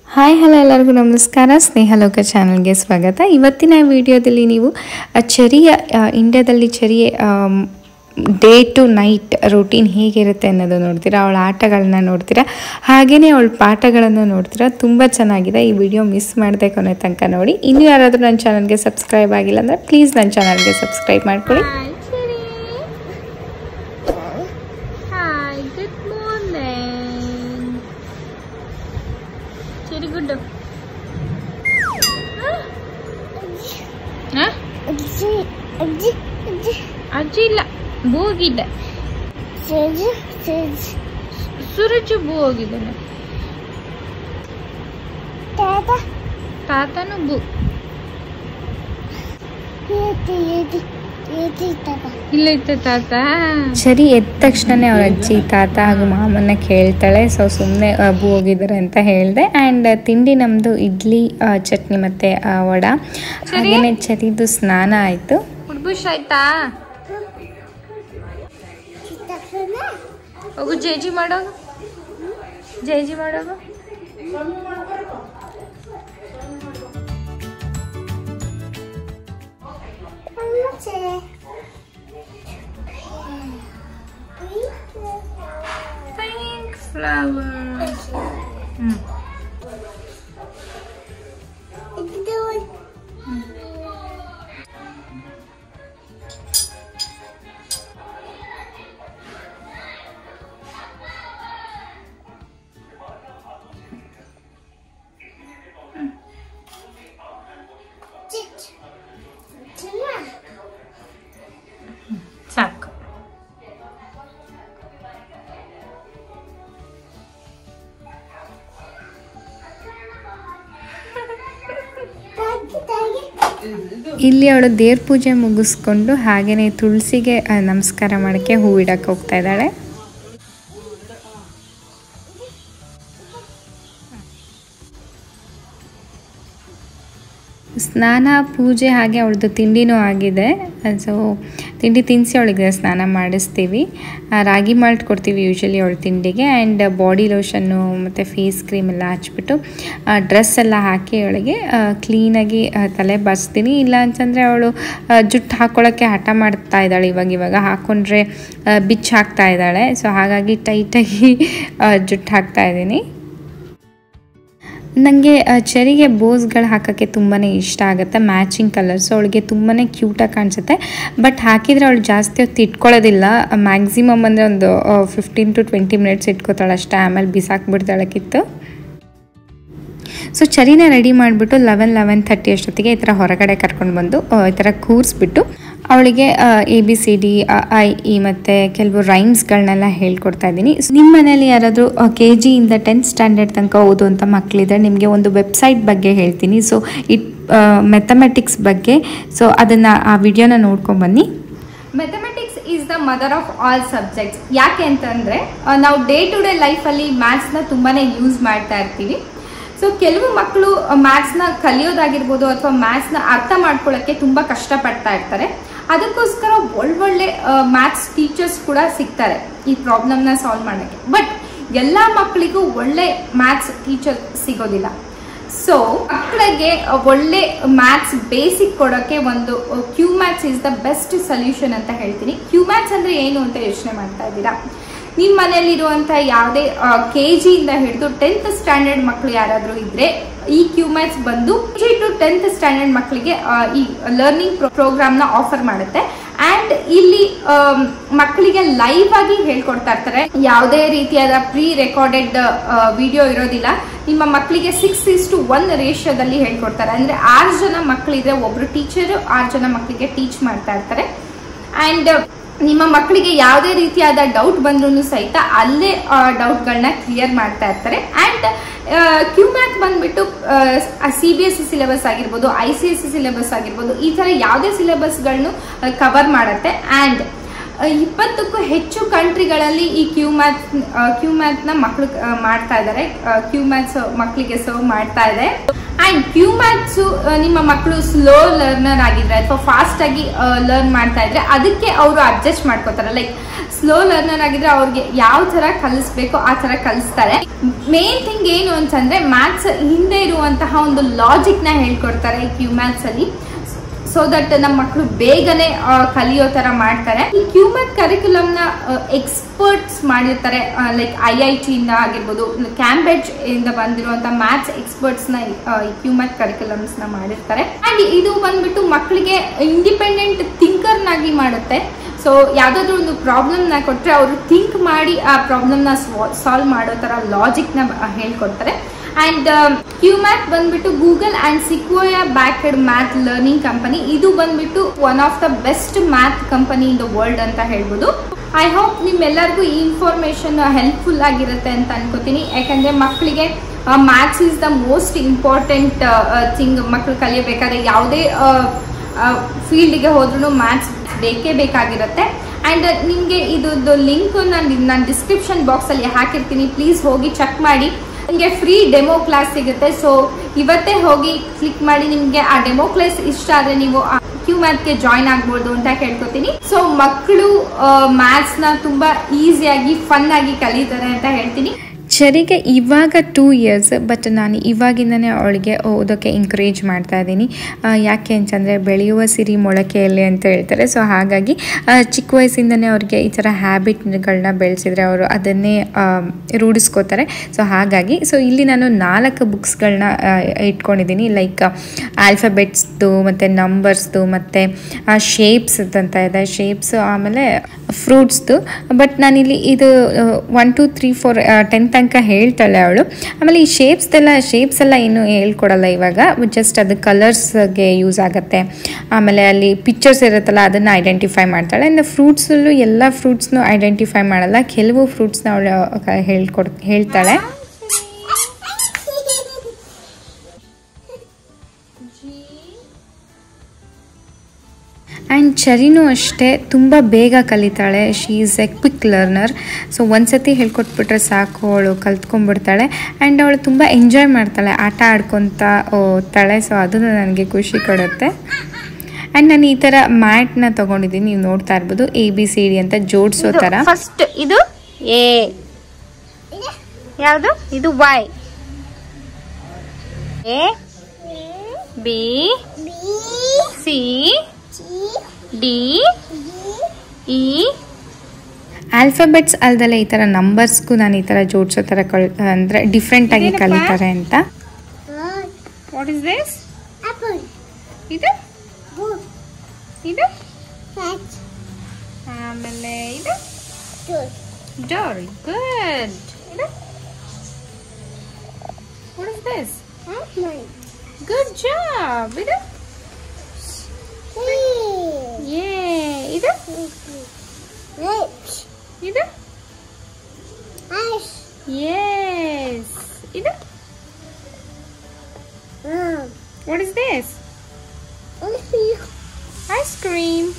Hi hello ಎಲ್ಲರಿಗೂ ನಮಸ್ಕಾರ ಸ್ನೇಹಲೋಕ ಚಾನಲ್ಗೆ ಸ್ವಾಗತ ಇವತ್ತಿನ ವಿಡಿಯೋದಲ್ಲಿ ನೀವು ಆ ಚೆರಿಯ ಆ, ಇಂಡಿಯಾದಲ್ಲಿ ಚೆರಿಯ ಡೇ ಟು ನೈಟ್ ರೂಟೀನ್ ಹೇಗಿರುತ್ತೆ ಅನ್ನೋದು ನೋಡ್ತೀರಾ ಅವಳ ಆಟಗಳನ್ನ ನೋಡ್ತೀರಾ ಹಾಗೆಯೇ ಅವಳ ಪಾಠಗಳನ್ನು ನೋಡ್ತೀರಾ ತುಂಬ ಚೆನ್ನಾಗಿದೆ ಈ ವಿಡಿಯೋ ಮಿಸ್ ಮಾಡದೆ ಕೊನೆ ತನಕ ನೋಡಿ ಇನ್ನು ಯಾರಾದರೂ ನನ್ನ ಚಾನಲ್ಗೆ ಸಬ್ಸ್ಕ್ರೈಬ್ ಆಗಿಲ್ಲ ಅಂದರೆ ಪ್ಲೀಸ್ ನನ್ನ ಚಾನಲ್ಗೆ ಸಬ್ಸ್ಕ್ರೈಬ್ ಮಾಡ್ಕೊಳ್ಳಿ Hi, Chitty. Hi, good morning. Chitty, good. Huh? ಅಜ್ಜಿ ಅಜ್ಜಿ ಅಜ್ಜಿ ಅಜ್ಜಿ ಇಲ್ಲ ಬೂ ಹೋಗಿದ್ದೆ ಸೇಜು ಸೇಜ್ ಸೂರಜ್ ಬೂ ಹೋಗಿದ್ದಾನೆ ತಾತ ತಾತನು ಬೂ ಏತಿ ಏತಿ ಏತಿ ತಾತ ಇಲ್ಲ ಇತ್ತು ತಾತ ಸರಿ ಎದ್ದ ತಕ್ಷಣನೇ ಅವ್ರ ಅಜ್ಜಿ ತಾತ ಹಾಗೂ ಮಾಮನ್ನ ಕೇಳ್ತಾಳೆ ಸೊ ಸುಮ್ಮನೆ ಹಬ್ಬು ಹೋಗಿದ್ದಾರೆ ಅಂತ ಹೇಳಿದೆ ಆ್ಯಂಡ್ ತಿಂಡಿ ನಮ್ಮದು ಇಡ್ಲಿ ಆ, ಚಟ್ನಿ ಮತ್ತು ವಡ ಹಾಗೆಯೇ ಚರಿದು ಸ್ನಾನ ಆಯಿತು ಹುಡ್ಬುಷ್ ಆಯ್ತಾ ಚಿತ್ತಪ್ಪನ ಹೋಗು ಜೇಜಿ ಮಾಡೋಗು ಜೇಜಿ ಮಾಡೋಗು ಅಮ್ಮಚ್ಚೆ ಪಿಂಕ್ ಫ್ಲವರ್ಸ್ ಹ್ಞೂ ಇದು ಚಿಟ್ ಚಿನ್ನ ಸಾಕು ತಾಗಿ ತಾಗಿ ಇಲ್ಲಿ ಅವಳು ದೇವ್ರ ಪೂಜೆ ಮುಗಿಸ್ಕೊಂಡು ಹಾಗೆಯೇ ತುಳಸಿಗೆ ಆ, ನಮಸ್ಕಾರ ಮಾಡೋಕ್ಕೆ ಹೂ ಇಡಕ್ಕೆ ಹೋಗ್ತಾ ಇದ್ದಾಳೆ ಸ್ನಾನ ಪೂಜೆ ಹಾಗೆ ಅವಳದು ತಿಂಡಿನೂ ಆಗಿದೆ ಸೊ ತಿಂಡಿ ತಿನ್ನಿಸಿ ಅವಳಿಗೆ ಸ್ನಾನ ಮಾಡಿಸ್ತೀವಿ ಆ, ರಾಗಿ ಮಾಲ್ಟ್ ಕೊಡ್ತೀವಿ ಯೂಶಲಿ ಅವಳ ತಿಂಡಿಗೆ ಆ್ಯಂಡ್ ಬಾಡಿ ಲೋಷನ್ನು ಮತ್ತು ಫೇಸ್ ಕ್ರೀಮ್ ಎಲ್ಲ ಹಚ್ಬಿಟ್ಟು ಡ್ರೆಸ್ ಎಲ್ಲ ಹಾಕಿ ಅವಳಿಗೆ ಕ್ಲೀನಾಗಿ ತಲೆ ಬಾಚ್ತೀನಿ ಇಲ್ಲ ಅಂತಂದರೆ ಅವಳು ಜುಟ್ಟು ಹಾಕ್ಕೊಳ್ಳೋಕ್ಕೆ ಹಠ ಮಾಡ್ತಾ ಇದ್ದಾಳೆ ಇವಾಗ ಇವಾಗ ಹಾಕ್ಕೊಂಡ್ರೆ ಬಿಚ್ಚು ಹಾಕ್ತಾ ಇದ್ದಾಳೆ ಸೊ ಹಾಗಾಗಿ ಟೈಟಾಗಿ ಜುಟ್ಟು ಹಾಕ್ತಾ ಇದ್ದೀನಿ ನನಗೆ ಚೆರಿಗೆ ಬೋಸ್ಗಳು ಹಾಕೋಕ್ಕೆ ತುಂಬಾ ಇಷ್ಟ ಆಗುತ್ತೆ ಮ್ಯಾಚಿಂಗ್ ಕಲರ್ಸು ಅವಳಿಗೆ ತುಂಬಾ ಕ್ಯೂಟಾಗಿ ಕಾಣಿಸುತ್ತೆ ಬಟ್ ಹಾಕಿದರೆ ಅವಳು ಜಾಸ್ತಿ ಹೊತ್ತು ಇಟ್ಕೊಳ್ಳೋದಿಲ್ಲ ಮ್ಯಾಕ್ಸಿಮಮ್ ಅಂದರೆ ಒಂದು ಫಿಫ್ಟೀನ್ ಟು ಟ್ವೆಂಟಿ ಮಿನಿಟ್ಸ್ ಇಟ್ಕೋತಾಳೆ ಅಷ್ಟೇ ಆಮೇಲೆ ಬಿಸಾಕ್ಬಿಡ್ತಾಳೆ ಕಿತ್ತು ಸೊ ಚರಿನ ರೆಡಿ ಮಾಡಿಬಿಟ್ಟು ಲೆವೆನ್ ಲೆವೆನ್ ಥರ್ಟಿ ಅಷ್ಟೊತ್ತಿಗೆ ಈ ಥರ ಹೊರಗಡೆ ಕರ್ಕೊಂಡು ಬಂದು ಆ, ಈ ಥರ ಕೂರಿಸ್ಬಿಟ್ಟು ಅವಳಿಗೆ A B C D I E ಮತ್ತು ಕೆಲವು ರೈಮ್ಸ್ಗಳನ್ನೆಲ್ಲ ಹೇಳ್ಕೊಡ್ತಾ ಇದ್ದೀನಿ ನಿಮ್ಮ ಮನೇಲಿ ಯಾರಾದರೂ ಕೆ ಜಿಯಿಂದ ಟೆಂತ್ ಸ್ಟ್ಯಾಂಡರ್ಡ್ ತನಕ ಓದುವಂಥ ಮಕ್ಕಳಿದ್ರೆ ನಿಮಗೆ ಒಂದು ವೆಬ್ಸೈಟ್ ಬಗ್ಗೆ ಹೇಳ್ತೀನಿ ಸೊ ಇಟ್ ಮೆಥಮೆಟಿಕ್ಸ್ ಬಗ್ಗೆ ಸೊ ಅದನ್ನು ಆ ವಿಡಿಯೋನ ನೋಡ್ಕೊಂಬನ್ನಿ mathematics is the mother of all subjects ಯಾಕೆ ಅಂತಂದ್ರೆ ಆ, ನಾವು ಡೇ ಟು ಡೇ ಲೈಫಲ್ಲಿ ಮ್ಯಾಥ್ಸ್ನ ತುಂಬಾನೇ ಯೂಸ್ ಮಾಡ್ತಾ ಇರ್ತೀವಿ ಸೊ ಕೆಲವು ಮಕ್ಕಳು ಮ್ಯಾಥ್ಸ್ನ ಕಲಿಯೋದಾಗಿರ್ಬೋದು ಅಥವಾ ಮ್ಯಾಥ್ಸ್ನ ಅರ್ಥ ಮಾಡ್ಕೊಳ್ಳೋಕ್ಕೆ ತುಂಬ ಕಷ್ಟಪಡ್ತಾ ಇರ್ತಾರೆ ಅದಕ್ಕೋಸ್ಕರ ಒಳ್ಳೊಳ್ಳೆ ಮ್ಯಾಥ್ಸ್ ಟೀಚರ್ಸ್ ಕೂಡ ಸಿಗ್ತಾರೆ ಈ ಪ್ರಾಬ್ಲಮ್ನ ಸಾಲ್ವ್ ಮಾಡೋಕ್ಕೆ ಬಟ್ ಎಲ್ಲ ಮಕ್ಕಳಿಗೂ ಒಳ್ಳೆ ಮ್ಯಾಥ್ಸ್ ಟೀಚರ್ ಸಿಗೋದಿಲ್ಲ ಸೊ ಮಕ್ಕಳಿಗೆ ಒಳ್ಳೆ ಮ್ಯಾಥ್ಸ್ ಬೇಸಿಕ್ ಕೊಡೋಕ್ಕೆ ಒಂದು Q maths is the best solution ಅಂತ ಹೇಳ್ತೀನಿ ಕ್ಯೂ ಮ್ಯಾಥ್ಸ್ ಅಂದ್ರೆ ಏನು ಅಂತ ಯೋಚನೆ ಮಾಡ್ತಾ ಇದ್ದೀರಾ ನಿಮ್ಮ ಮನೆಯಲ್ಲಿರುವಂಥ ಯಾವುದೇ ಕೆ ಜಿಯಿಂದ ಹಿಡಿದು ಟೆಂತ್ ಸ್ಟ್ಯಾಂಡರ್ಡ್ ಮಕ್ಕಳು ಯಾರಾದರೂ ಇದ್ರೆ ಈ ಕ್ಯೂ ಮ್ಯಾಥ್ಸ್ ಬಂದು ಕೆ ಟು ಟೆಂತ್ ಸ್ಟ್ಯಾಂಡರ್ಡ್ ಮಕ್ಕಳಿಗೆ ಆ, ಈ ಲರ್ನಿಂಗ್ ಪ್ರೋಗ್ರಾಮ್ನ ಆಫರ್ ಮಾಡುತ್ತೆ ಆ್ಯಂಡ್ ಇಲ್ಲಿ ಆಮ್, ಮಕ್ಕಳಿಗೆ ಲೈವ್ ಆಗಿ ಹೇಳ್ಕೊಡ್ತಾ ಇರ್ತಾರೆ ಯಾವುದೇ ರೀತಿಯಾದ ಪ್ರೀ ರೆಕಾರ್ಡೆಡ್ ವಿಡಿಯೋ ಇರೋದಿಲ್ಲ ನಿಮ್ಮ ಮಕ್ಕಳಿಗೆ ಸಿಕ್ಸ್ ಇಸ್ ಟು ಒನ್ ರೇಷಿಯೋದಲ್ಲಿ ಹೇಳ್ಕೊಡ್ತಾರೆ ಅಂದ್ರೆ ಆರು ಜನ ಮಕ್ಕಳಿದ್ರೆ ಒಬ್ರು ಟೀಚರ್ ಆರು ಜನ ಮಕ್ಕಳಿಗೆ ಟೀಚ್ ಮಾಡ್ತಾ ಇರ್ತಾರೆ ಆ್ಯಂಡ್ ನಿಮ್ಮ ಮಕ್ಕಳಿಗೆ ಯಾವುದೇ ರೀತಿಯಾದ ಡೌಟ್ ಬಂದ್ರೂ ಸಹಿತ ಅಲ್ಲೇ ಡೌಟ್ಗಳನ್ನ ಕ್ಲಿಯರ್ ಮಾಡ್ತಾ ಇರ್ತಾರೆ ಆ್ಯಂಡ್ ಕ್ಯೂ ಮ್ಯಾಥ್ ಬಂದ್ಬಿಟ್ಟು C B S C syllabus ಆಗಿರ್ಬೋದು I C S C syllabus ಆಗಿರ್ಬೋದು ಈ ಥರ ಯಾವುದೇ ಸಿಲೆಬಸ್ಗಳನ್ನು ಕವರ್ ಮಾಡುತ್ತೆ ಆ್ಯಂಡ್ ಇಪ್ಪತ್ತಕ್ಕೂ ಹೆಚ್ಚು ಕಂಟ್ರಿಗಳಲ್ಲಿ ಈ ಕ್ಯೂ ಮ್ಯಾಥ್ ಕ್ಯೂ ಮ್ಯಾಥ್ನ ಮಕ್ಕಳು ಮಾಡ್ತಾ ಇದ್ದಾರೆ ಕ್ಯೂ ಮ್ಯಾಥ್ಸ್ ಮಕ್ಕಳಿಗೆ ಸರ್ವ್ ಮಾಡ್ತಾ ಇದೆ ಆ್ಯಂಡ್ ಕ್ಯೂ ಮ್ಯಾಥ್ಸು ನಿಮ್ಮ ಮಕ್ಕಳು ಸ್ಲೋ ಲರ್ನರ್ ಆಗಿದ್ರೆ ಅಥವಾ ಫಾಸ್ಟ್ ಆಗಿ ಲರ್ನ್ ಮಾಡ್ತಾ ಇದ್ರೆ ಅದಕ್ಕೆ ಅವರು ಅಡ್ಜಸ್ಟ್ ಮಾಡ್ಕೋತಾರೆ ಲೈಕ್ ಸ್ಲೋ ಲರ್ನರ್ ಆಗಿದ್ರೆ ಅವ್ರಿಗೆ ಯಾವ ತರ ಕಲಿಸ್ಬೇಕು ಆ ತರ ಕಲಿಸ್ತಾರೆ ಮೇನ್ ಥಿಂಗ್ ಏನು ಅಂತಂದ್ರೆ ಮ್ಯಾಥ್ಸ್ ಹಿಂದೆ ಇರುವಂತಹ ಒಂದು ಲಾಜಿಕ್ ನ ಹೇಳ್ಕೊಡ್ತಾರೆ ಕ್ಯೂ ಮ್ಯಾಥ್ಸ್ ಅಲ್ಲಿ ಸೊ ದಟ್ ನಮ್ಮ ಮಕ್ಕಳು ಬೇಗನೆ ಆ, ಕಲಿಯೋ ತರ ಮಾಡ್ತಾರೆ ಈ ಕ್ಯೂಮ್ಯಾಟ್ ಕರಿಕ್ಯುಲಮ್ ನ ಎಕ್ಸ್ಪರ್ಟ್ಸ್ ಮಾಡಿರ್ತಾರೆ ಲೈಕ್ ಐ ಐ ಟಿ ಇಂದ ಆಗಿರ್ಬೋದು ಕ್ಯಾಂಬ್ರಿಡ್ಜ್ ಇಂದ ಬಂದಿರುವಂತ ಮ್ಯಾಥ್ಸ್ ಎಕ್ಸ್ಪರ್ಟ್ಸ್ ನ ಈ ಕ್ಯೂಮ್ಯಾಟ್ ಕರಿಕ್ಯುಲಮ್ಸ್ ನ ಮಾಡಿರ್ತಾರೆ ಅಂಡ್ ಇದು ಬಂದ್ಬಿಟ್ಟು ಮಕ್ಕಳಿಗೆ ಇಂಡಿಪೆಂಡೆಂಟ್ ಥಿಂಕರ್ ನಾಗಿ ಮಾಡುತ್ತೆ ಸೊ ಯಾವ್ದಾದ್ರು ಒಂದು ಪ್ರಾಬ್ಲಮ್ ನ ಕೊಟ್ರೆ ಅವರು ಥಿಂಕ್ ಮಾಡಿ ಆ ಪ್ರಾಬ್ಲಮ್ ನ ಸಾಲ್ವ್ ಮಾಡೋ ತರ ಲಾಜಿಕ್ ನ ಆ, ಹೇಳ್ಕೊಡ್ತಾರೆ ಅಂಡ್ ಕ್ಯೂಮ್ಯಾಟ್ ಬಂದ್ಬಿಟ್ಟು Google and Sequoia backed math learning company ಇದು ಬಂದ್ಬಿಟ್ಟು one of the best math company in the world ಅಂತ ಹೇಳ್ಬೋದು ಐ ಹೋಪ್ ನಿಮ್ಮೆಲ್ಲರಿಗೂ ಈ ಇನ್ಫಾರ್ಮೇಶನ್ ಹೆಲ್ಪ್ಫುಲ್ ಆಗಿರುತ್ತೆ ಅಂತ ಅನ್ಕೋತೀನಿ ಯಾಕಂದ್ರೆ ಮಕ್ಕಳಿಗೆ maths is the most important thing ಮಕ್ಕಳು ಕಲಿಯಬೇಕಾದ್ರೆ ಯಾವುದೇ ಫೀಲ್ಡ್ಗೆ ಹೋದ್ರೂ ಮ್ಯಾಥ್ಸ್ ಬೇಕೇ ಬೇಕಾಗಿರುತ್ತೆ ಆ್ಯಂಡ್ ನಿಮಗೆ ಇದ್ದು ಲಿಂಕ್ ನಾನು ನಾನು ಡಿಸ್ಕ್ರಿಪ್ಷನ್ ಬಾಕ್ಸಲ್ಲಿ ಹಾಕಿರ್ತೀನಿ ಪ್ಲೀಸ್ ಹೋಗಿ ಚೆಕ್ ಮಾಡಿ ನಿಮಗೆ ಫ್ರೀ ಡೆಮೋ ಕ್ಲಾಸ್ ಸಿಗುತ್ತೆ ಸೊ ಇವತ್ತೇ ಹೋಗಿ ಕ್ಲಿಕ್ ಮಾಡಿ ನಿಮಗೆ ಆ ಡೆಮೋ ಕ್ಲಾಸ್ ಇಷ್ಟ ಆದರೆ ನೀವು ಕ್ಯೂ ಮ್ಯಾಥ್ಗೆ ಜಾಯ್ನ್ ಆಗ್ಬೋದು ಅಂತ ಕೇಳ್ಕೊತೀನಿ ಸೊ ಮಕ್ಕಳು ಮ್ಯಾಥ್ಸ್ನ ತುಂಬ ಈಸಿಯಾಗಿ ಫನ್ ಆಗಿ ಕಲಿತಾರೆ ಅಂತ ಹೇಳ್ತೀನಿ ಚರಿಗೆ ಇವಾಗ ಟೂ ಇಯರ್ಸ್ ಬಟ್ ನಾನು ಇವಾಗಿಂದನೇ ಅವಳಿಗೆ ಓದೋಕ್ಕೆ ಎಂಕರೇಜ್ ಮಾಡ್ತಾ ಇದ್ದೀನಿ ಆ, ಯಾಕೆ ಅಂತಂದರೆ ಬೆಳೆಯುವ ಸಿರಿ ಮೊಳಕೆಯಲ್ಲಿ ಅಂತ ಹೇಳ್ತಾರೆ ಸೊ ಹಾಗಾಗಿ ಆ, ಚಿಕ್ಕ ವಯಸ್ಸಿಂದನೇ ಅವ್ರಿಗೆ ಈ ಥರ ಹ್ಯಾಬಿಟ್ಗಳನ್ನ ಬೆಳೆಸಿದ್ರೆ ಅವರು ಅದನ್ನೇ ಆ, ರೂಢಿಸ್ಕೋತಾರೆ ಸೊ ಹಾಗಾಗಿ ಸೊ ಇಲ್ಲಿ ನಾನು ನಾಲ್ಕು ಬುಕ್ಸ್ಗಳನ್ನ ಇಟ್ಕೊಂಡಿದ್ದೀನಿ ಲೈಕ್ ಆಲ್ಫಾಬೆಟ್ಸ್ದು ಮತ್ತು ನಂಬರ್ಸ್ದು ಮತ್ತು ಶೇಪ್ಸ್ ಅಂತ ಇದೆ ಶೇಪ್ಸ್ ಆಮೇಲೆ ಫ್ರೂಟ್ಸ್ದು ಬಟ್ ನಾನಿಲ್ಲಿ ಇದು one two three four ten ತನಕ ಹೇಳ್ತಾಳೆ ಅವಳು ಆಮೇಲೆ ಈ ಶೇಪ್ಸ್ದೆಲ್ಲ ಶೇಪ್ಸ್ ಎಲ್ಲ ಏನು ಹೇಳ್ಕೊಡಲ್ಲ ಇವಾಗ ಜಸ್ಟ್ ಅದು ಕಲರ್ಸ್ಗೆ ಯೂಸ್ ಆಗುತ್ತೆ ಆಮೇಲೆ ಅಲ್ಲಿ ಪಿಕ್ಚರ್ಸ್ ಇರುತ್ತಲ್ಲ ಅದನ್ನು ಐಡೆಂಟಿಫೈ ಮಾಡ್ತಾಳೆ ಆ್ಯಂಡ್ ಫ್ರೂಟ್ಸಲ್ಲೂ ಎಲ್ಲ ಫ್ರೂಟ್ಸ್ನು ಐಡೆಂಟಿಫೈ ಮಾಡಲ್ಲ ಕೆಲವು ಫ್ರೂಟ್ಸ್ನ ಅವಳು ಹೇಳ್ಕೊಡ್ ಹೇಳ್ತಾಳೆ ಆ್ಯಂಡ್ ಚರಿನೂ ಅಷ್ಟೇ ತುಂಬ ಬೇಗ ಕಲಿತಾಳೆ she is a quick learner so ಒಂದ್ಸತಿ ಹೇಳ್ಕೊಟ್ಬಿಟ್ರೆ ಸಾಕು ಅವಳು ಕಲ್ತ್ಕೊಂಡ್ಬಿಡ್ತಾಳೆ ಆ್ಯಂಡ್ ಅವಳು ತುಂಬ ಎಂಜಾಯ್ ಮಾಡ್ತಾಳೆ ಆಟ ಆಡ್ಕೊತ ಓದ್ತಾಳೆ ಸೊ ಅದು ನನಗೆ ಖುಷಿ ಕೊಡುತ್ತೆ ಆ್ಯಂಡ್ ನಾನು ಈ ಥರ ಮ್ಯಾಟ್ನ ತೊಗೊಂಡಿದ್ದೀನಿ ನೀವು ನೋಡ್ತಾ ಇರ್ಬೋದು ಎ ಬಿ ಸಿ ಡಿ ಅಂತ ಜೋಡಿಸೋ ಥರ ಫಸ್ಟ್ ಇದು ಎ ಯಾವುದು ಇದು Y A B C D E alphabets ಅಲ್ದಲ್ಲ ಈ ಥರ ನಂಬರ್ಸ್ಗೂ ನಾನು ಈ ಥರ ಜೋಡಿಸೋ ಥರ ಕಲ್ ಅಂದರೆ ಡಿಫ್ರೆಂಟಾಗಿ ಇದೇನಪ್ಪ? ಕಲಿತಾರೆ ಅಂತ ವಾಟ್ ಇಸ್ ದಿಸ್ Apple. ಇದು Book. ಇದು Cat. ಆಮೇಲೆ ಇದು Good. ಡೋರ್ ಗುಡ್ ಇದು what is this Apple. Good job ಇದು Three. ಏ ಇದು Lips. ಇದು Ice. ಎಸ್ ಇದು Um. What is this Coffee. Ice cream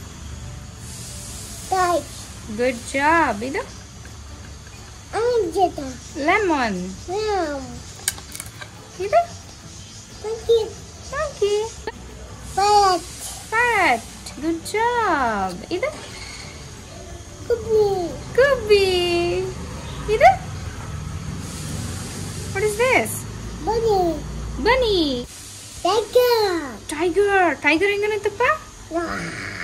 Dice. Good job ಇದು Angela. Lemon Ram. ಇದು Monkey. monkey Parrot. parrot good job ಇದು Cookie. ಗುಬ್ಬಿ ಇದು what is this Bunny. bunny Tiger. tiger tiger ಹೆಂಗನತ್ತಪ್ಪ Wow.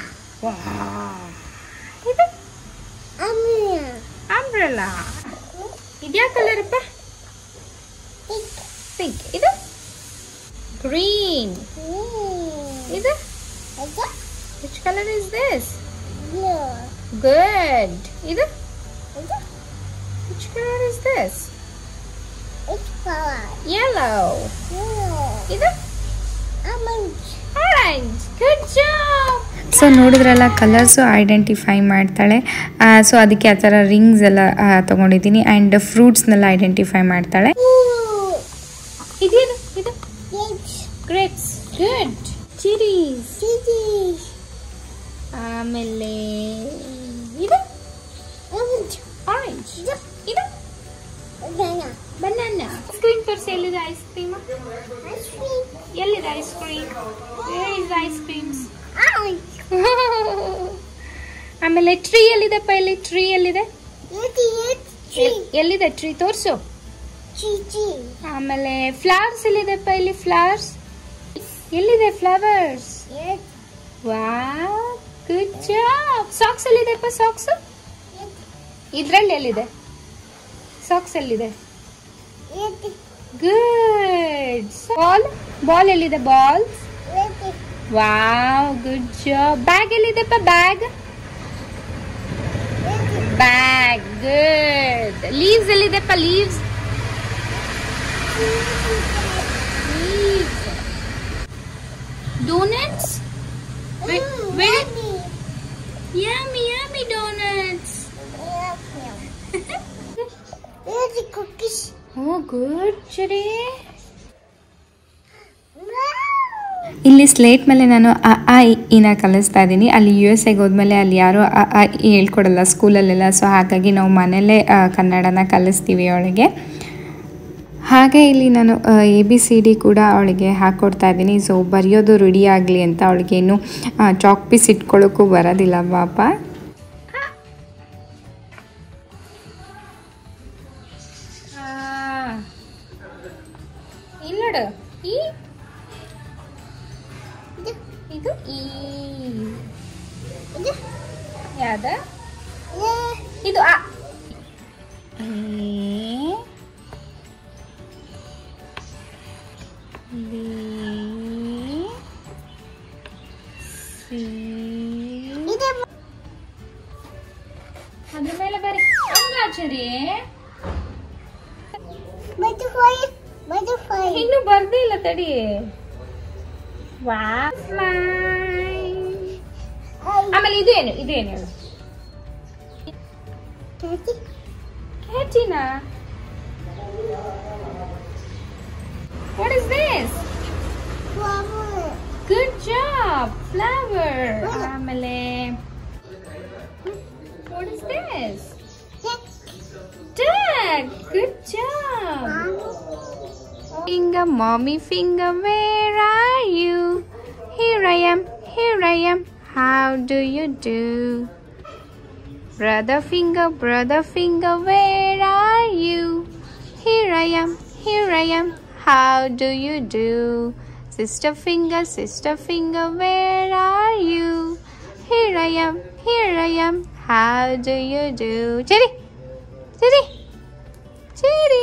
ಇದು Amia. umbrella ಇದ್ಯಾ colour ಅಪ್ಪ Pig. Pink ಇದು ಗ್ರೀನ್ Green. ಇದು Tiger. which color is this Blue. good ಇದು Tiger. which color is this It's flower. yellow Yellow. ಇದು Almond. orange good job so ನೋಡಿದ್ರಲ್ಲ colours identify ಮಾಡ್ತಾಳೆ so ಅದಕ್ಕೆ ಆ ಥರ ರಿಂಗ್ಸ್ ಎಲ್ಲ ಆ, ತೊಗೊಂಡಿದ್ದೀನಿ ಆ್ಯಂಡ್ ಫ್ರೂಟ್ಸ್ನೆಲ್ಲ ಐಡೆಂಟಿಫೈ ಮಾಡ್ತಾಳೆ Ooh. ಇದೇನು ಇದು Lips. Grapes good cherries Cities. ಆಮೇಲೆ ಐಸ್ ಕ್ರೀಮ್ Ice cream. ಎಲ್ಲಿದೆ ice cream where is ice creams Ice. ಆಮೇಲೆ ಟ್ರೀ ಎಲ್ಲಿದೆಪ್ಪ ಇಲ್ಲಿ ಟ್ರೀ ಎಲ್ಲಿದೆ Yeti, yeti, ಎಲ್- ಎಲ್ಲಿದೆ ಟ್ರೀ ತೋರಿಸು chi, chi. ಆಮೇಲೆ ಫ್ಲವರ್ಸ್ ಎಲ್ಲಿದೆಪ್ಪ ಇಲ್ಲಿ ಫ್ಲವರ್ಸ್ ಎಲ್ಲಿದೆ flowers Yeti, wow good job socks ಎಲ್ಲಿದೆಪ್ಪ ಸಾಕ್ಸ್ ಇದ್ರಲ್ಲಿ ಎಲ್ಲಿದೆ ಸಾಕ್ಸ್ ಎಲ್ಲಿದೆ yeti, ಗುಡ್ ಬಾಲ್ ಬಾಲ್ ಎಲ್ಲಿದೆ ball yeti. Wow good job bag ಎಲ್ಲಿದೆಪ್ಪ ಬ್ಯಾಗ್ ಬ್ಯಾಗ್ ಗುಡ್ ಲೀವ್ಸ್ ಎಲ್ಲಿದೆಪ್ಪ leaves donuts Wait, Mm, wait. yummy. Yummy yummy donuts Yeti cookies. ಓ good Cherry ಇಲ್ಲಿ slate ಮೇಲೆ ನಾನು ಅ ಆ ಇ ಇನ ಕಲಿಸ್ತಾ ಇದ್ದೀನಿ ಅಲ್ಲಿ ಯು ಎಸ್ ಎಗೆ ಹೋದ್ಮೇಲೆ ಅಲ್ಲಿ ಯಾರೂ ಅ ಆ ಇ ಹೇಳ್ಕೊಡಲ್ಲ ಸ್ಕೂಲಲ್ಲೆಲ್ಲ ಸೊ ಹಾಗಾಗಿ ನಾವು ಮನೇಲೇ ಆ, ಕನ್ನಡನ ಕಲಿಸ್ತೀವಿ ಅವಳಿಗೆ ಹಾಗೆ ಇಲ್ಲಿ ನಾನು ಎ ಬಿ ಸಿ ಡಿ ಕೂಡ ಅವಳಿಗೆ ಹಾಕ್ಕೊಡ್ತಾ ಇದ್ದೀನಿ ಸೊ ಬರೆಯೋದು ರೆಡಿ ಆಗಲಿ ಅಂತ ಅವಳಿಗೆ ಏನು ಚಾಕ್ ಪೀಸ್ ಇಟ್ಕೊಳ್ಳೋಕ್ಕೂ ಬರೋದಿಲ್ಲ ಪಾಪ ಇಲ್ಲಡು ಈ ಇದು ಈ Itu. ಯಾವ್ದ Yeah. ಇದು ಆ ಎ, ಬಿ, ಸಿ, Itu. ಅದ್ರ ಮೇಲೆ ಬರೀ ಅಂಗಾಚರಿ Butterfly. Butterfly. ಇನ್ನು ಬರ್ದಿಲ್ಲ ತಡಿ ವಾ Hi. ಆಮೇಲೆ ಇದೇನು ಇದೇನು ಹೇಳು Yeti. ಕ್ಯಾಟಿನ what is this Flower. Good job flower ಆಮೇಲೆ what is this Duck. Duck good job Finger, mommy finger, where are you? Here I am, here I am. How do you do? Brother finger, brother finger, where are you? Here I am, here I am. How do you do? Sister finger, sister finger, where are you? Here I am, here I am. How do you do? Cherry, cherry, cherry.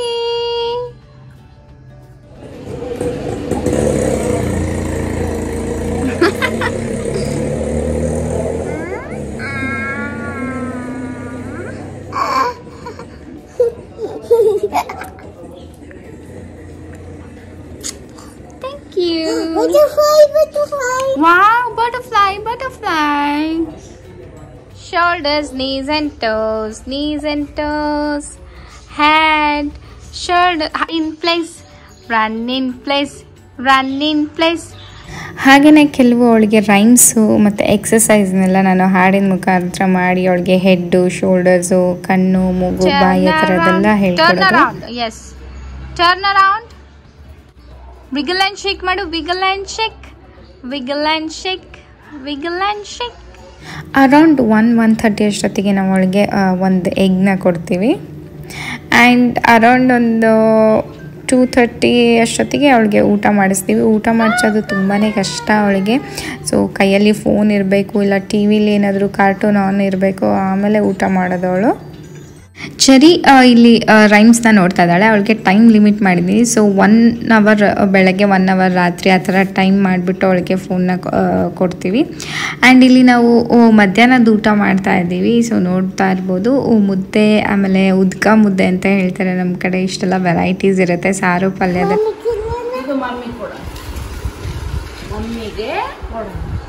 Thank you. Butterfly. Butterfly. Wow, butterfly, butterfly. Shoulders, knees and toes, knees and toes. Head, shoulder in place, run in place, run in place. ಹಾಗೆಯೇ ಕೆಲವು ಅವಳಿಗೆ rhymes ಮತ್ತು ಎಕ್ಸಸೈಸ್ನೆಲ್ಲ ನಾನು ಹಾಡಿನ ಮುಖಾಂತರ ಮಾಡಿ ಅವಳಿಗೆ head shoulders ಕಣ್ಣು ಮೂಗು ಬಾಯಿ ಆ ಥರದ್ದೆಲ್ಲ ಟರ್ನ್ ಹೇಳ್ಕೊಡೋದು around yes turn around wiggle and shake ಮಾಡು wiggle and shake wiggle and shake wiggle and shake around one one thirty ಅಷ್ಟೊತ್ತಿಗೆ ನಾವು ಅವಳಿಗೆ ಒಂದು ಎಗ್ನ ಕೊಡ್ತೀವಿ ಆ್ಯಂಡ್ ಅರೌಂಡ್ ಒಂದು ಟೂ ಥರ್ಟಿ ಅಷ್ಟೊತ್ತಿಗೆ ಅವಳಿಗೆ ಊಟ ಮಾಡಿಸ್ತೀವಿ ಊಟ ಮಾಡಿಸೋದು ತುಂಬಾ ಕಷ್ಟ ಅವಳಿಗೆ ಸೊ ಕೈಯಲ್ಲಿ ಫೋನ್ ಇರಬೇಕು ಇಲ್ಲ ಟಿ ವಿಲಿ ಏನಾದರೂ ಕಾರ್ಟೂನ್ ಆನ್ ಇರಬೇಕು ಆಮೇಲೆ ಊಟ ಮಾಡೋದು ಅವಳು ಚರಿ ಆ, ಇಲ್ಲಿ ರೈಮ್ಸ್ನ ನೋಡ್ತಾ ಇದ್ದಾಳೆ ಅವಳಿಗೆ ಟೈಮ್ ಲಿಮಿಟ್ ಮಾಡಿದ್ದೀನಿ ಸೊ ಒನ್ ಅವರ್ ಬೆಳಗ್ಗೆ ಒನ್ ಅವರ್ ರಾತ್ರಿ ಆ ಥರ ಟೈಮ್ ಮಾಡಿಬಿಟ್ಟು ಅವಳಿಗೆ ಫೋನ್ನ ಕೊಡ್ತೀವಿ ಆ್ಯಂಡ್ ಇಲ್ಲಿ ನಾವು ಓ, ಮಧ್ಯಾಹ್ನದ ಊಟ ಮಾಡ್ತಾ ಇದ್ದೀವಿ ಸೊ ನೋಡ್ತಾ ಇರ್ಬೋದು ಓ, ಮುದ್ದೆ ಆಮೇಲೆ ಉದ್ಕ ಮುದ್ದೆ ಅಂತ ಹೇಳ್ತಾರೆ ನಮ್ಮ ಕಡೆ ಇಷ್ಟೆಲ್ಲ ವೆರೈಟೀಸ್ ಇರುತ್ತೆ ಸಾರು ಪಲ್ಯದ ಇದು ಮಮ್ಮಿ ಕೊಡ ಮಮ್ಮಿಗೆ ಕೊಡ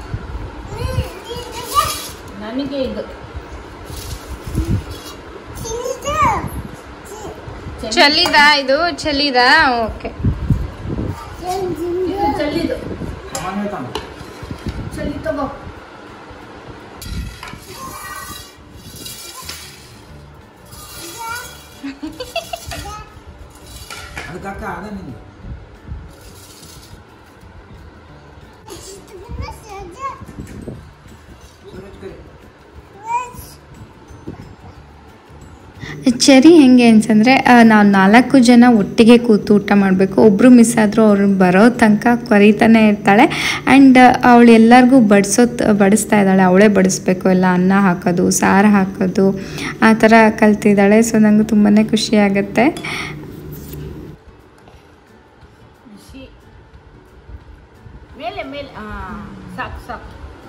ನನಗೆ ಇದು ಚಲಿದಾ ಇದು ಚಲಿದಾ ಓಕೆ ಇದು ಚಲ್ಲಿದು ಚಲ್ಲಿ ತಗೋ ಅದಕ್ಕೆ ಅಕ್ಕ ಅದ ನಿಂದು ಚೆರಿ ಹೆಂಗೆ ಅಂತಂದರೆ ನಾವು ನಾಲ್ಕು ಜನ ಒಟ್ಟಿಗೆ ಕೂತು ಊಟ ಮಾಡಬೇಕು ಒಬ್ಬರು ಮಿಸ್ ಆದರೂ ಅವ್ರು ಬರೋ ತನಕ ಕೊರಿತಾನೆ ಇರ್ತಾಳೆ ಆ್ಯಂಡ್ ಅವಳು ಎಲ್ಲರಿಗೂ ಬಡಿಸೋ ಬಡಿಸ್ತಾ ಇದ್ದಾಳೆ ಅವಳೇ ಬಡಿಸ್ಬೇಕು ಎಲ್ಲ ಅನ್ನ ಹಾಕೋದು ಸಾರು ಹಾಕೋದು ಆ ಥರ ಕಲ್ತಿದ್ದಾಳೆ ಸೊ ನನಗೆ ತುಂಬಾ ಖುಷಿ ಆಗುತ್ತೆ ಬಿಸಿ ಮೇಲೆ ಮೇಲೆ ಹಾ ಸಾಕು ಸಾಕು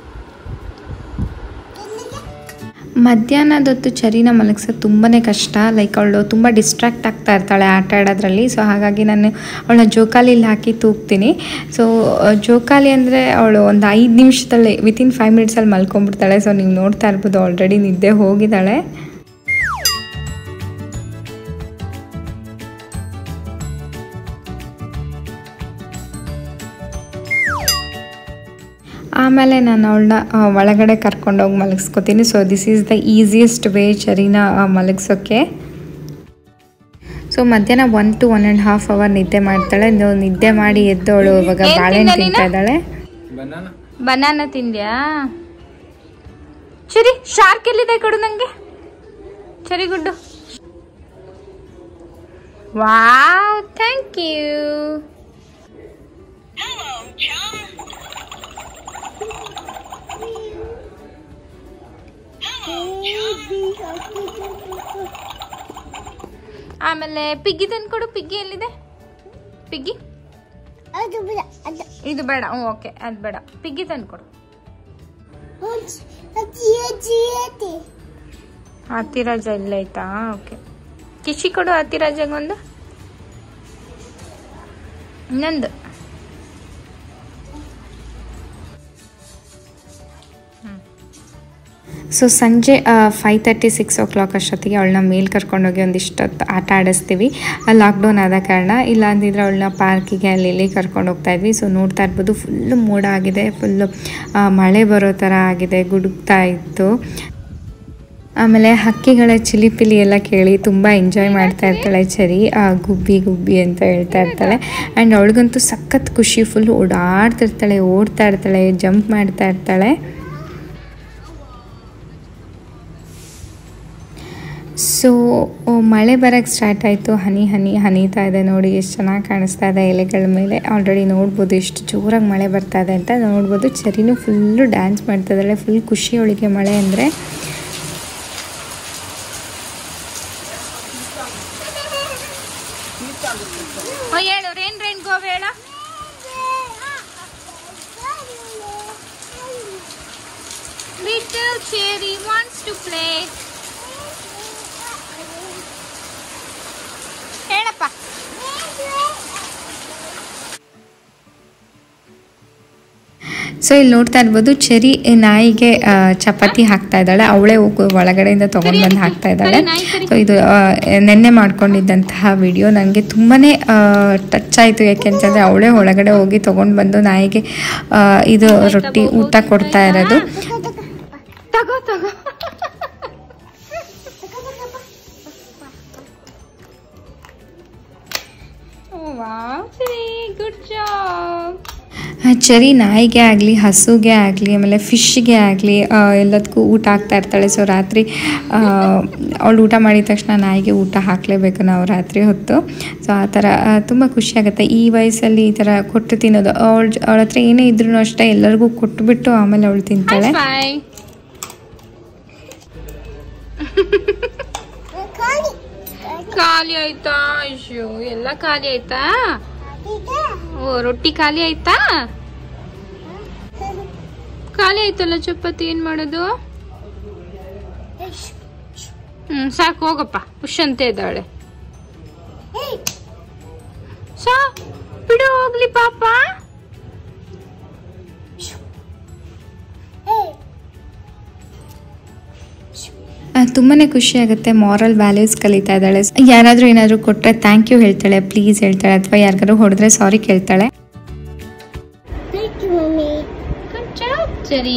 ಮಧ್ಯಾಹ್ನದೊತ್ತು ಚರಿನ ಮಲಗ್ಸೋದು ತುಂಬಾ ಕಷ್ಟ ಲೈಕ್ ಅವಳು ತುಂಬ ಡಿಸ್ಟ್ರಾಕ್ಟ್ ಆಗ್ತಾ ಇರ್ತಾಳೆ ಆಟ ಆಡೋದ್ರಲ್ಲಿ ಸೊ ಹಾಗಾಗಿ ನಾನು ಅವಳನ್ನ ಜೋಕಾಲಿಲಿ ಹಾಕಿ ತೂಗ್ತೀನಿ ಸೊ ಜೋಕಾಲಿ ಅಂದರೆ ಅವಳು ಒಂದು ಐದು ನಿಮಿಷದಲ್ಲಿ ವಿತಿನ್ ಫೈವ್ ಮಿನಿಟ್ಸಲ್ಲಿ ಮಲ್ಕೊಂಡ್ಬಿಡ್ತಾಳೆ ಸೊ ನೀವು ನೋಡ್ತಾ ಇರ್ಬೋದು ಆಲ್ರೆಡಿ ನಿದ್ದೆ ಹೋಗಿದ್ದಾಳೆ ಆಮೇಲೆ ನಾನು ಅವಳನ್ನ ಒಳಗಡೆ ಕರ್ಕೊಂಡೋಗಿ ಮಲಗಿಸ್ಕೊತೀನಿ so this is the easiest way ಚರಿನ ಆ, ಮಲಗ್ಸೋಕ್ಕೆ ಸೊ ಮಧ್ಯಾಹ್ನ one to one and half hour ನಿದ್ದೆ ಮಾಡ್ತಾಳೆ ನೀವು ನಿದ್ದೆ ಮಾಡಿ ಎದ್ದವಳು ಇವಾಗ ಏನ್ ಬಾಳೆಹಣ್ಣು ತಿಂದೆ ತಿಂತಾ ಇದ್ದಾಳೆ ಬನಾನ ತಿಂದ್ಯಾ ಸರಿ ಶಾರ್ಕ್ ಎಲ್ಲಿದೆ ಕೊಡು ನಂಗೆ ಸರಿ ಗುಡ್ಡು ವಾವ್ ಥ್ಯಾಂಕ್ ಯು ಆಮೇಲೆ ಪಿಗ್ಗಿ ತಂದ್ಕೊಡು ಪಿಗ್ಗಿ ಎಲ್ಲಿದೆ ಪಿಗ್ಗಿ ಅದು ಬಿಡ ಅದು ಇದು ಬೇಡ ಹ್ಞೂ ಓಕೆ ಅದು ಬೇಡ ಪಿಗ್ಗಿ ತಂದ್ಕೊಡು ಅಜ್ಜಿ ಅಜ್ಜಿ ಅಜ್ಜಿ ಆತಿರಾಜ ಇಲ್ಲ ಆಯ್ತಾ ಓಕೆ ಕಿಶಿ ಕೊಡು ಆತಿರಾಜಗೊಂದು ಇನ್ನೊಂದು ಸೊ ಸಂಜೆ five thirty six o'clock ಅಷ್ಟೊತ್ತಿಗೆ ಅವಳನ್ನ ಮೇಲ್ ಕರ್ಕೊಂಡೋಗಿ ಒಂದಿಷ್ಟು ಹೊತ್ತು ಆಟ ಆಡಿಸ್ತೀವಿ ಲಾಕ್ಡೌನ್ ಆದ ಕಾರಣ ಇಲ್ಲ ಅಂದಿದ್ರೆ ಅವಳನ್ನ ಪಾರ್ಕಿಗೆ ಅಲ್ಲಿ ಇಲ್ಲಿ ಕರ್ಕೊಂಡು ಹೋಗ್ತಾ ಇದ್ವಿ ಸೊ ನೋಡ್ತಾ ಇರ್ಬೋದು ಫುಲ್ಲು ಮೋಡ ಆಗಿದೆ ಫುಲ್ಲು ಮಳೆ ಬರೋ ಥರ ಆಗಿದೆ ಗುಡುಗ್ತಾ ಇತ್ತು ಆಮೇಲೆ ಹಕ್ಕಿಗಳ ಚಿಲಿಪಿಲಿ ಎಲ್ಲ ಕೇಳಿ ತುಂಬ ಎಂಜಾಯ್ ಮಾಡ್ತಾ ಇರ್ತಾಳೆ ಚರಿ ಆ, ಗುಬ್ಬಿ ಗುಬ್ಬಿ ಅಂತ ಹೇಳ್ತಾ ಇರ್ತಾಳೆ ಆ್ಯಂಡ್ ಅವಳಿಗಂತೂ ಸಖತ್ ಖುಷಿ ಫುಲ್ ಓಡಾಡ್ತಿರ್ತಾಳೆ ಓಡ್ತಾ ಇರ್ತಾಳೆ ಜಂಪ್ ಮಾಡ್ತಾ ಇರ್ತಾಳೆ ಸೊ ಮಳೆ ಬರೋಕ್ಕೆ ಸ್ಟಾರ್ಟ್ ಆಯಿತು ಹನಿ ಹನಿ ಹನಿತಾ ಇದೆ ನೋಡಿ ಎಷ್ಟು ಚೆನ್ನಾಗಿ ಕಾಣಿಸ್ತಾ ಇದೆ ಎಲೆಗಳ ಮೇಲೆ ಆಲ್ರೆಡಿ ನೋಡ್ಬೋದು ಎಷ್ಟು ಜೋರಾಗಿ ಮಳೆ ಬರ್ತಾ ಇದೆ ಅಂತ ನೋಡ್ಬೋದು ಚರಿನೂ ಫುಲ್ಲು ಡ್ಯಾನ್ಸ್ ಮಾಡ್ತಾ ಇದ್ದಾಳೆ ಫುಲ್ ಖುಷಿ ಅವಳಿಗೆ ಮಳೆ ಅಂದರೆ ಹೇಳು ರೇನ್ ರೇನ್ ಗೋವ್ ಹೇಳ little Cherry wants to play ಹೇಳಪ್ಪ ಸೊ ಇಲ್ಲಿ ನೋಡ್ತಾ ಇರ್ಬೋದು ಚೆರಿ ನಾಯಿಗೆ ಆ, ಚಪಾತಿ ಹಾಕ್ತಾ ಇದ್ದಾಳೆ ಅವಳೇ ಹೋಗಿ ಒಳಗಡೆಯಿಂದ ತೊಗೊಂಡು ಬಂದು ಹಾಕ್ತಾ ಇದ್ದಾಳೆ ಸೊ ಇದು ಆ, ನೆನ್ನೆ ಮಾಡ್ಕೊಂಡಿದ್ದಂತಹ ವಿಡಿಯೋ ನನಗೆ ತುಂಬಾ ಟಚ್ ಆಯಿತು ಯಾಕೆಂತಂದರೆ ಅವಳೇ ಒಳಗಡೆ ಹೋಗಿ ತೊಗೊಂಡು ಬಂದು ನಾಯಿಗೆ ಆ, ಇದು ರೊಟ್ಟಿ ಊಟ ಕೊಡ್ತಾ ಇರೋದು ತಗೋ ತಗೋ ವಾವ್ ಸರಿ ಗುಡ್ ಜಾಬ್ ಆ, ಚರಿ ನಾಯಿಗೆ ಆಗಲಿ ಹಸುಗೆ ಆಗಲಿ ಆಮೇಲೆ ಫಿಶ್ಗೆ ಆಗಲಿ ಎಲ್ಲದಕ್ಕೂ ಊಟ ಹಾಕ್ತಾ ಇರ್ತಾಳೆ ಸೊ ರಾತ್ರಿ ಅವಳು ಊಟ ಮಾಡಿದ ತಕ್ಷಣ ನಾಯಿಗೆ ಊಟ ಹಾಕಲೇಬೇಕು ನಾವು ರಾತ್ರಿ ಹೊತ್ತು ಸೊ ಆ ಥರ ತುಂಬ ಖುಷಿಯಾಗುತ್ತೆ ಈ ವಯಸ್ಸಲ್ಲಿ ಈ ಥರ ಕೊಟ್ಟು ತಿನ್ನೋದು ಅವಳ ಅವಳ ಹತ್ರ ಏನೇ ಇದ್ರೂ ಅಷ್ಟೇ ಎಲ್ಲರಿಗೂ ಕೊಟ್ಬಿಟ್ಟು ಆಮೇಲೆ ಅವಳು ತಿಂತಾಳೆ ಬಾಯ್ ಖಾಲಿ ಖಾಲಿ ಆಯ್ತಾ ಅಯ್ಯೋ ಎಲ್ಲ ಖಾಲಿ ಆಯ್ತಾ ಇದೆ ಓ ರೊಟ್ಟಿ ಖಾಲಿ ಆಯ್ತಾ ಖಾಲಿ ಆಯ್ತಲ್ಲ ಚಪಾತಿ ಏನ್ ಮಾಡೋದು ಹ್ಮ್ ಸಾಕು ಹೋಗಪ್ಪ ಹುಷ್ ಅಂತ ಇದ್ದಾಳೆ ಏಯ್ ಸಾ ಬಿಡು ಹೋಗ್ಲಿ ಪಾಪ ಏಯ್ ತುಂಬಾ ಖುಷಿ ಆಗುತ್ತೆ ಮಾರಲ್ ವ್ಯಾಲ್ಯೂಸ್ ಕಲಿತಾ ಇದ್ದಾಳೆ ಯಾರಾದರೂ ಏನಾದರೂ ಕೊಟ್ಟರೆ ಥ್ಯಾಂಕ್ ಯು ಹೇಳ್ತಾಳೆ ಪ್ಲೀಸ್ ಹೇಳ್ತಾಳೆ ಅಥವಾ ಯಾರಿಗಾರು ಹೊಡೆದ್ರೆ ಸಾರಿ ಕೇಳ್ತಾಳೆ thank you mummy good job ಸರಿ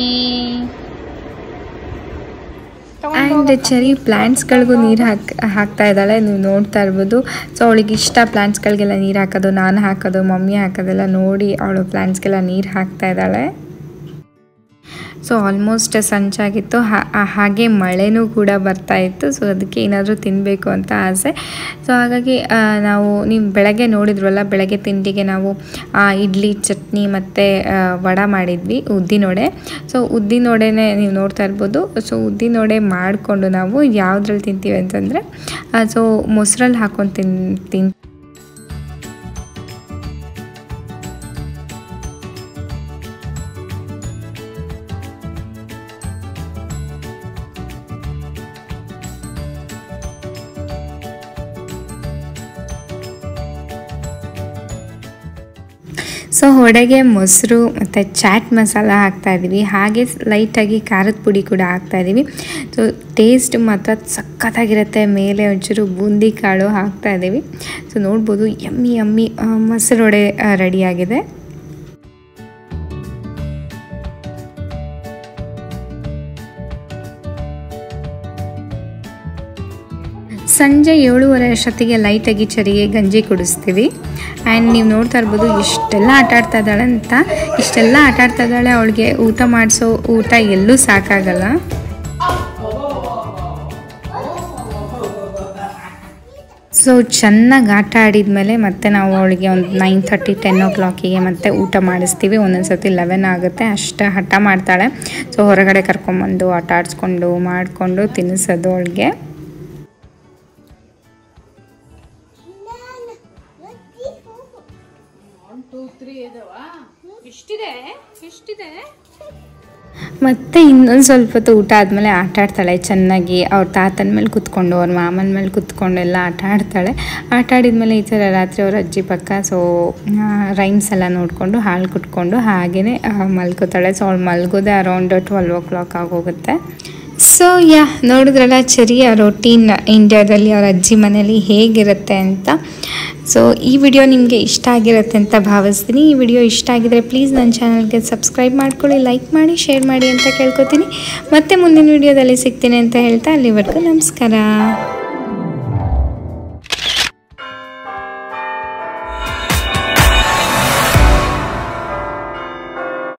ಆ್ಯಂಡ್ ಚೆರಿ ಪ್ಲ್ಯಾಂಟ್ಸ್ಗಳಿಗೂ ನೀರು ಹಾಕ್ ಹಾಕ್ತಾ ಇದ್ದಾಳೆ ನೀವು ನೋಡ್ತಾ ಇರ್ಬೋದು ಸೊ ಅವಳಿಗೆ ಇಷ್ಟ ಪ್ಲ್ಯಾಂಟ್ಸ್ಗಳಿಗೆಲ್ಲ ನೀರು ಹಾಕೋದು ನಾನು ಹಾಕೋದು ಮಮ್ಮಿ ಹಾಕೋದೆಲ್ಲ ನೋಡಿ ಅವಳು ಪ್ಲ್ಯಾಂಟ್ಸ್ಗೆಲ್ಲ ನೀರು ಹಾಕ್ತಾ ಇದ್ದಾಳೆ ಸೊ ಆಲ್ಮೋಸ್ಟ್ ಸಂಚಾಗಿತ್ತು ಹಾ- ಆ- ಹಾಗೆ ಮಳೆನೂ ಕೂಡ ಬರ್ತಾ ಇತ್ತು ಸೊ ಅದಕ್ಕೆ ಏನಾದರೂ ತಿನ್ನಬೇಕು ಅಂತ ಆಸೆ ಸೊ ಹಾಗಾಗಿ ಆ, ನಾವು ನೀವು ಬೆಳಗ್ಗೆ ನೋಡಿದ್ರಲ್ಲ ಬೆಳಗ್ಗೆ ತಿಂಡಿಗೆ ನಾವು ಆ, ಇಡ್ಲಿ ಚಟ್ನಿ ಮತ್ತು ವಡ ಮಾಡಿದ್ವಿ ಉದ್ದಿನೊಡೆ ಸೊ ಉದ್ದಿನೊಡೆನೇ ನೀವು ನೋಡ್ತಾ ಇರ್ಬೋದು ಸೊ ಉದ್ದಿನೊಡೆ ಮಾಡಿಕೊಂಡು ನಾವು ಯಾವುದ್ರಲ್ಲಿ ತಿಂತೀವಿ ಅಂತಂದರೆ ಸೊ ಮೊಸರಲ್ಲಿ ಹಾಕೊಂಡು ತಿನ್ ತಿನ್ ಸೊ ಹೊಡೆಗೆ ಮೊಸರು ಮತ್ತು ಚಾಟ್ ಮಸಾಲ ಹಾಕ್ತಾ ಇದೀವಿ ಹಾಗೆ ಲೈಟಾಗಿ ಖಾರದ ಪುಡಿ ಕೂಡ ಹಾಕ್ತಾ ಇದೀವಿ ಸೊ ಟೇಸ್ಟ್ ಮಾತ್ರ ಸಖತ್ತಾಗಿರುತ್ತೆ ಮೇಲೆ ಒಂಚೂರು ಬೂಂದಿ ಕಾಳು ಹಾಕ್ತಾ ಇದ್ದೀವಿ ಸೊ ನೋಡ್ಬೋದು ಯಮ್ಮಿ ಯಮ್ಮಿ ಆ, ಮೊಸರೊಡೆ ರೆಡಿಯಾಗಿದೆ ಸಂಜೆ ಏಳುವರೆ ಅಷ್ಟೊತ್ತಿಗೆ ಲೈಟಾಗಿ ಚರಿಗೆ ಗಂಜಿ ಕುಡಿಸ್ತೀವಿ ಆ್ಯಂಡ್ ನೀವು ನೋಡ್ತಾ ಇರ್ಬೋದು ಇಷ್ಟೆಲ್ಲ ಆಟ ಆಡ್ತಾ ಇದ್ದಾಳೆ ಅಂತ ಇಷ್ಟೆಲ್ಲ ಆಟ ಆಡ್ತಾ ಇದ್ದಾಳೆ ಅವಳಿಗೆ ಊಟ ಮಾಡಿಸೋ ಊಟ ಎಲ್ಲೂ ಸಾಕಾಗಲ್ಲ ಸೊ ಚೆನ್ನಾಗಿ ಆಟ ಆಡಿದ್ಮೇಲೆ ಮತ್ತೆ ನಾವು ಅವಳಿಗೆ ಒಂದು ನೈನ್ ತರ್ಟಿ ಟೆನ್ ಓ ಕ್ಲಾಕಿಗೆ ಮತ್ತೆ ಊಟ ಮಾಡಿಸ್ತೀವಿ ಒಂದೊಂದು ಸತಿ ಲೆವೆನ್ ಆಗುತ್ತೆ ಅಷ್ಟು ಹಠ ಮಾಡ್ತಾಳೆ ಸೊ ಹೊರಗಡೆ ಕರ್ಕೊಂಬಂದು ಆಟ ಆಡಿಸ್ಕೊಂಡು ಮಾಡಿಕೊಂಡು ತಿನ್ನಿಸೋದು ಅವಳಿಗೆ ಒನ್ ಟೂ ತ್ರೀ ಇದಾವ ಇಷ್ಟಿದೆ ಇಷ್ಟಿದೆ ಮತ್ತೆ ಇನ್ನೊಂದು ಸ್ವಲ್ಪ ಹೊತ್ತು ಊಟ ಆದಮೇಲೆ ಆಟ ಆಡ್ತಾಳೆ ಚೆನ್ನಾಗಿ ಅವ್ರ ತಾತನ ಮೇಲೆ ಕುತ್ಕೊಂಡು ಅವ್ರ ಮಾಮನ ಮೇಲೆ ಕುತ್ಕೊಂಡು ಎಲ್ಲ ಆಟ ಆಡ್ತಾಳೆ ಆಟ ಆಡಿದ್ಮೇಲೆ ಈ ಥರ ರಾತ್ರಿ ಅವ್ರ ಅಜ್ಜಿ ಪಕ್ಕ ಸೊ ರೈಮ್ಸ್ ಎಲ್ಲ ನೋಡಿಕೊಂಡು ಹಾಲು ಕುಟ್ಕೊಂಡು ಹಾಗೆಯೇ ಮಲ್ಕೋತಾಳೆ ಸೊ ಅವಳು ಮಲ್ಗೋದೆ ಅರೌಂಡ್ ಟ್ವೆಲ್ವ್ ಓ ಕ್ಲಾಕ್ ಆಗೋಗುತ್ತೆ ಸೊ ಯಾ ನೋಡಿದ್ರಲ್ಲ ಚೆರಿಯ ರೊಟೀನ್ ಇಂಡಿಯಾದಲ್ಲಿ ಅವ್ರ ಅಜ್ಜಿ ಮನೇಲಿ ಹೇಗಿರುತ್ತೆ ಅಂತ ಸೊ ಈ ವಿಡಿಯೋ ನಿಮಗೆ ಇಷ್ಟ ಆಗಿರುತ್ತೆ ಅಂತ ಭಾವಿಸ್ತೀನಿ ಈ ವಿಡಿಯೋ ಇಷ್ಟ ಆಗಿದ್ರೆ ಪ್ಲೀಸ್ ನನ್ನ ಚಾನಲ್ಗೆ ಸಬ್ಸ್ಕ್ರೈಬ್ ಮಾಡ್ಕೊಳ್ಳಿ ಲೈಕ್ ಮಾಡಿ ಶೇರ್ ಮಾಡಿ ಅಂತ ಕೇಳ್ಕೊತೀನಿ ಮತ್ತೆ ಮುಂದಿನ ವಿಡಿಯೋದಲ್ಲಿ ಸಿಗ್ತೀನಿ ಅಂತ ಹೇಳ್ತಾ ಅಲ್ಲಿವರೆಗೂ ನಮಸ್ಕಾರ